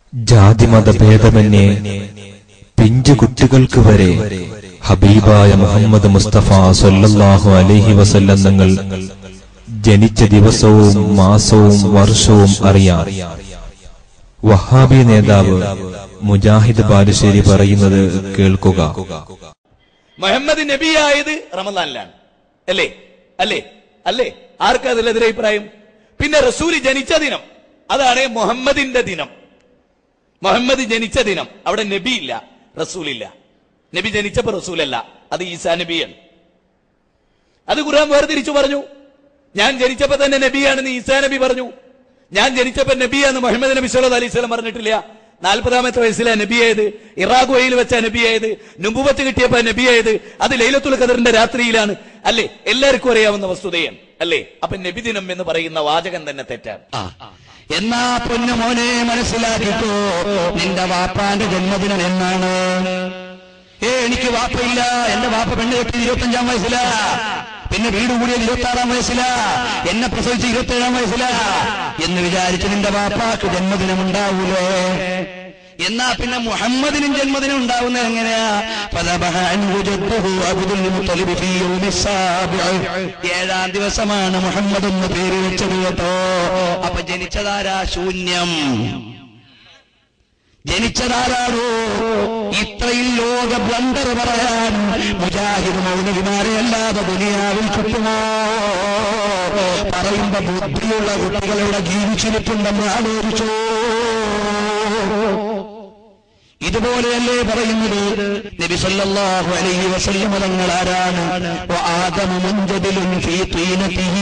ജാതിമത ഭേദമന്യേ പിഞ്ചു കുട്ടികൾക്ക് വരെ ഹബീബായ മുഹമ്മദ് മുസ്തഫ സല്ലല്ലാഹു അലൈഹി വസല്ലം തങ്ങൾ ജനിച്ച ദിവസവും മാസവും വർഷവും അറിയാം വഹാബി നേതാവ് മുജാഹിദ് ബാലുശ്ശേരി പറയുന്നത് കേൾക്കുക മുഹമ്മദ് നബിയായത് റമദാനിലാണ് അല്ലേ അല്ലേ അല്ലേ ആർക്കാ അതിലെതിരെ അഭിപ്രായം പിന്നെ റസൂല് ജനിച്ച ദിനം അതാണ് മുഹമ്മദിന്റെ ദിനം മുഹമ്മദ് ജനിച്ച ദിനം അവിടെ നബി ഇല്ല റസൂലില്ല നബി ജനിച്ചപ്പോ റസൂലല്ല അത് ഈസാ നബിയാണ് അത് ഖുർആൻ വേർതിരിച്ചു പറഞ്ഞു ഞാൻ ജനിച്ചപ്പോ തന്നെ നബിയാണെന്ന് ഈസാ നബി പറഞ്ഞു ഞാൻ ജനിച്ചപ്പോ നബിയാന്ന് മുഹമ്മദ് നബി സല്ലല്ലാഹു അലൈഹി വസല്ലം പറഞ്ഞിട്ടില്ല നാൽപ്പതാമത്തെ വയസ്സിലെ നബിയായത് ഇറാഖുവയിൽ വെച്ച നബിയായത് നുമ്പുവത്ത് കിട്ടിയപ്പോ നബിയായത് അത് ലൈലത്തുൽ ഖദറിന്റെ രാത്രിയിലാണ് അല്ലേ എല്ലാവർക്കും അറിയാവുന്ന വസ്തുതയാണ് അല്ലേ അപ്പൊ നബിദിനം എന്ന് പറയുന്ന വാചകം തന്നെ തെറ്റാണ് എന്നാ പൊന്നു മോനെ മനസ്സിലാക്കിക്കോ നിന്റെ വാപ്പാന്റെ ജന്മദിനം എന്നാണ് ഏ എനിക്ക് വാപ്പയില്ല എന്റെ വാപ്പ പെണ്ണ് കെട്ടി ഇരുപത്തഞ്ചാം വയസ്സിലാ പിന്നെ വീട് കൂടിയത് ഇരുപത്തി ആറാം വയസ്സിലാ എന്നെ പ്രസവിച്ച് ഇരുപത്തി ഏഴാം വയസ്സിലാ എന്ന് വിചാരിച്ച് നിന്റെ വാപ്പാക്ക് ജന്മദിനം ഉണ്ടാവൂലേ എന്നാ പിന്നെ മുഹമ്മദിനും ജന്മദിനം ഉണ്ടാവുന്നത് എങ്ങനെയാ ഫദബഹ അൻഹു ജദ്ദുഹു അബ്ദുൽ മുത്തലിബ് ഫീ യൗമി സാബിഅ. ഏഴാം ദിവസമാണ് മുഹമ്മദ് എന്ന് പേര് വെച്ചത് കേട്ടോ അപ്പൊ ജനിച്ചതാരാ ശൂന്യം ജനിച്ചതാരാണോ ഇത്രയും ലോക ബ്ലണ്ടർ പറയാൻ മുജാഹിദ് മൗലവിമാരെ അല്ലാതെ ദുനിയാവിൽ ചുറ്റുമോ പറയുമ്പോ ബുദ്ധിയുള്ള കുട്ടികളിവിടെ ജീവിച്ചിരിപ്പുണ്ടെന്ന് ആലോചിച്ചോ ഇതുപോലെയല്ലേ പറയുന്നത് നബി സല്ലല്ലാഹു അലൈഹി വസല്ലം തങ്ങൾ ആരാണ് വആദമു മുൻജദിലുൻ ഫീ തീനതിഹി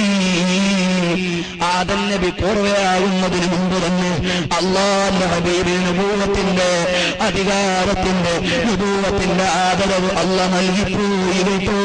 ആദം നബി പൂർവയാകുന്നതിന് മുമ്പ് തന്നെ അള്ളാന്റെ ഹബീബിന് നബൂവത്തിന്റെ അധികാരത്തിന്റെ നബൂവത്തിന്റെ ആദരവ് അല്ല നൽകിപ്പോയി കേട്ടോ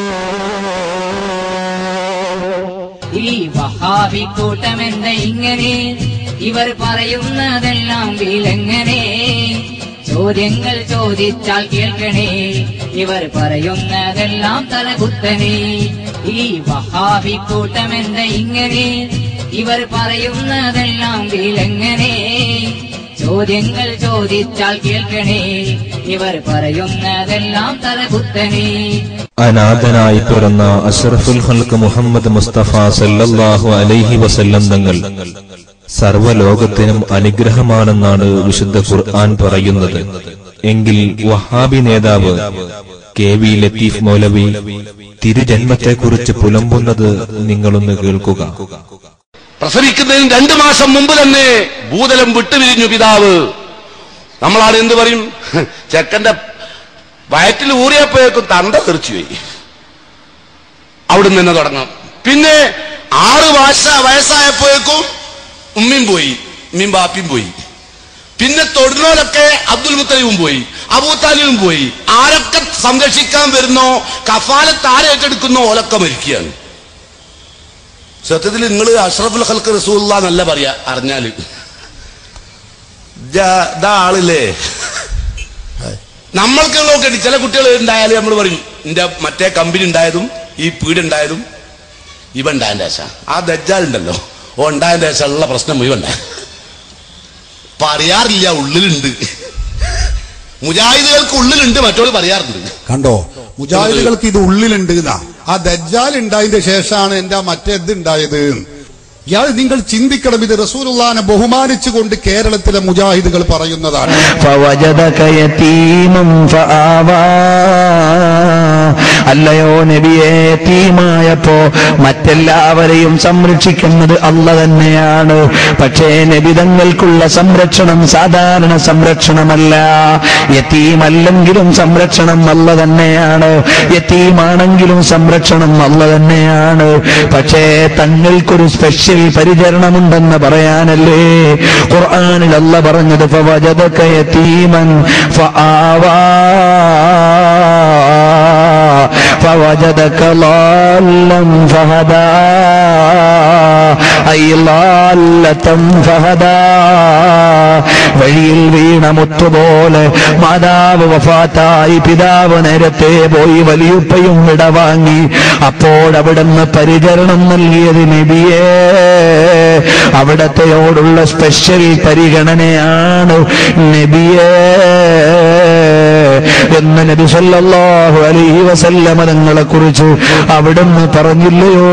ഈ വഹാബി കൂട്ടമെന്ത ഇങ്ങനെ ഇവർ പറയുന്നതെല്ലാം വിലങ്ങനെ ചോദ്യങ്ങൾ ചോദിച്ചാൽ കേൾക്കണേ ഇവർ പറയുന്നതെല്ലാം തലകുത്തനെ ഈ വഹാബി കൂട്ടമെന്ത ഇങ്ങനെ ഇവർ പറയുന്നതെല്ലാം വിലങ്ങനെ ചോദ്യങ്ങൾ ചോദിച്ചാൽ കേൾക്കണേ ഇവർ പറയുന്നതെല്ലാം തലകുത്തനെ അനാഥനായി പിറന്ന അഷ്റഫുൽ ഹൽക്ക് മുഹമ്മദ് മുസ്തഫ സല്ലല്ലാഹു അലൈഹി വസല്ലം തങ്ങൾ സർവ്വലോകത്തിനും അനുഗ്രഹമാണെന്നാണ് വിശുദ്ധ ഖുർആൻ പറയുന്നത് എങ്കിൽ വഹാബി നേതാവ് കെ വി ലത്തീഫ് മൗലവി തിരുജന്മത്തെക്കുറിച്ച് പുലമ്പുന്നത് നിങ്ങളൊന്ന് കേൾക്കുക പ്രസവിക്കുന്നതിന് രണ്ടു മാസം മുമ്പ് തന്നെ ഭൂതലം വിട്ടുപിരിഞ്ഞു പിതാവ് നമ്മളാണ് എന്ത് പറയും ചെക്കന്റെ വയറ്റിൽ ഊറിയപ്പോഴേക്കും തണ്ട തെറിച്ചുപോയി അവിടുന്ന് തന്നെ തുടങ്ങാം പിന്നെ ആറ് വയസ്സ വയസ്സായപ്പോഴേക്കും ഉമ്മയും പോയി ഉമ്മയും ബാപ്പിയും പോയി പിന്നെ തൊടുന്നോലൊക്കെ അബ്ദുൽ മുത്തലിബും പോയി അബൂത്താലിബും പോയി ആരൊക്കെ സംരക്ഷിക്കാൻ വരുന്നോ കഫാലത്ത് ആരേറ്റെടുക്കുന്നോ ഓലൊക്കെ മരിക്കുകയാണ് സത്യത്തിൽ നിങ്ങൾ അഷ്റഫുൽ ഹൽക്ക് റസൂല്ല എന്നല്ല പറയാ അറിഞ്ഞാല് ജാ- ദാ ആളില്ലേ നമ്മൾക്ക് നോക്കട്ടെ ചില കുട്ടികൾ ഉണ്ടായാലും നമ്മൾ പറയും എന്റെ മറ്റേ കമ്പനി ഉണ്ടായതും ഈ പീഡ് ഉണ്ടായതും ഇവ ഉണ്ടായതിന്റെ ശേഷം ആ ദജ്ജാലുണ്ടല്ലോ ഓ ഉണ്ടായതിന്റെ ശേഷം ഉള്ള പ്രശ്നം മുഴുവൻ ഉണ്ടായി പറയാറില്ല ഉള്ളിലുണ്ട് മുജാഹിദുകൾക്ക് ഉള്ളിലുണ്ട് മറ്റോട് പറയാറുണ്ട് കണ്ടോ മുജാഹിദുകൾക്ക് ഇത് ഉള്ളിലുണ്ട് എന്നാ ആ ദജ്ജാൽ ഉണ്ടായതിന്റെ ശേഷമാണ് എന്റെ മറ്റേത് ഉണ്ടായത് ഇയാൾ നിങ്ങൾ ചിന്തിക്കണം ഇത് റസൂലുള്ളാനെ ബഹുമാനിച്ചുകൊണ്ട് കേരളത്തിലെ മുജാഹിദുകൾ പറയുന്നതാണ് فوجدك يتيما فآوى അല്ലയോ നബിയെ യതീമായപ്പോ മറ്റെല്ലാവരെയും സംരക്ഷിക്കുന്നത് അല്ല തന്നെയാണ് പക്ഷേ നബിതങ്ങൾക്കുള്ള സംരക്ഷണം സാധാരണ സംരക്ഷണമല്ല യതീമല്ലെങ്കിലും സംരക്ഷണം അല്ല തന്നെയാണ് യതീമാണെങ്കിലും സംരക്ഷണം അല്ല തന്നെയാണ് പക്ഷേ തങ്ങൾക്കൊരു സ്പെഷ്യൽ പരിചരണമുണ്ടെന്ന് പറയാനല്ലേ ഖുർആനിൽ അല്ല പറഞ്ഞത് فوجدك يتيما فآوى فوجدك ضالا فهدى أي ضالة فهدى വഴിയിൽ വീണ മുത്തുപോലെ മാതാവ് വഫാത്തായി പിതാവ് നേരത്തെ പോയി വലിയുപ്പയും വിടവാങ്ങി അപ്പോഴവിടുന്ന് പരിചരണം നൽകിയത് നബിയേ അവിടത്തെയോടുള്ള സ്പെഷ്യൽ പരിഗണനയാണ് നബിയേ എന്ന് നബി സല്ലല്ലാഹു അലൈഹി വസല്ലമ തങ്ങളെ കുറിച്ച് അവിടുന്ന് പറഞ്ഞില്ലയോ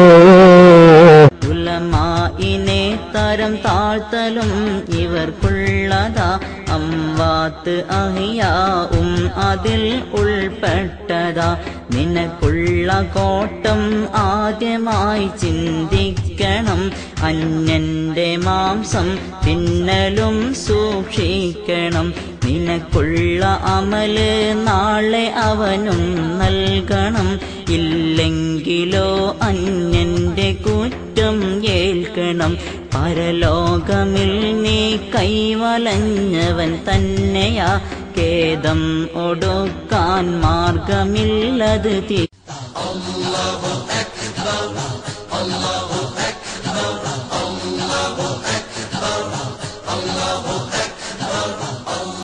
ഉലമായിനെ തരം താഴ്ത്തലും ഇവർക്കുള്ളതാ അംവാത്ത് അഹിയാവും അതിൽ ഉൾപ്പെട്ടതാ നിനക്കുള്ള കോട്ടം ആദ്യമായി ചിന്തിക്കണം അന്യന്റെ മാംസം തിന്നലും സൂക്ഷിക്കണം നിനക്കുള്ള അമല് നാളെ അവനും നൽകണം ഇല്ലെങ്കിലോ അന്യന്റെ കുറ്റം ഏൽക്കണം പരലോകമിൽ നീ കൈവലഞ്ഞവൻ തന്നെയാ ഖേദം ഒടുക്കാൻ മാർഗമില്ലത് തീ